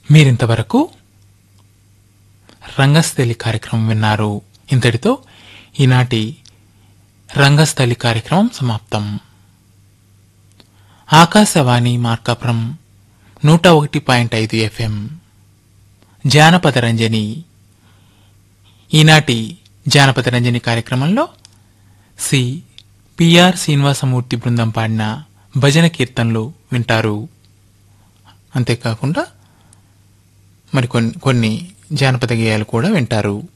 మీరింతవరకు రంగస్థలి కార్యక్రమం విన్నారు ఇంతటితో ఈనాటి రంగస్థలి కార్యక్రమం సమాప్తం ఆకాశవాణి మార్కాపురం నూట ఒకటి పాయింట్ ఐదు ఎఫ్ఎం జానపద రంజని ఈనాటి జానపద రంజని కార్యక్రమంలో సి పిఆర్ శ్రీనివాసమూర్తి బృందం పాడిన భజన కీర్తనలు వింటారు అంతేకాకుండా మరి కొన్ని కొన్ని జానపద గేయాలు కూడా వింటారు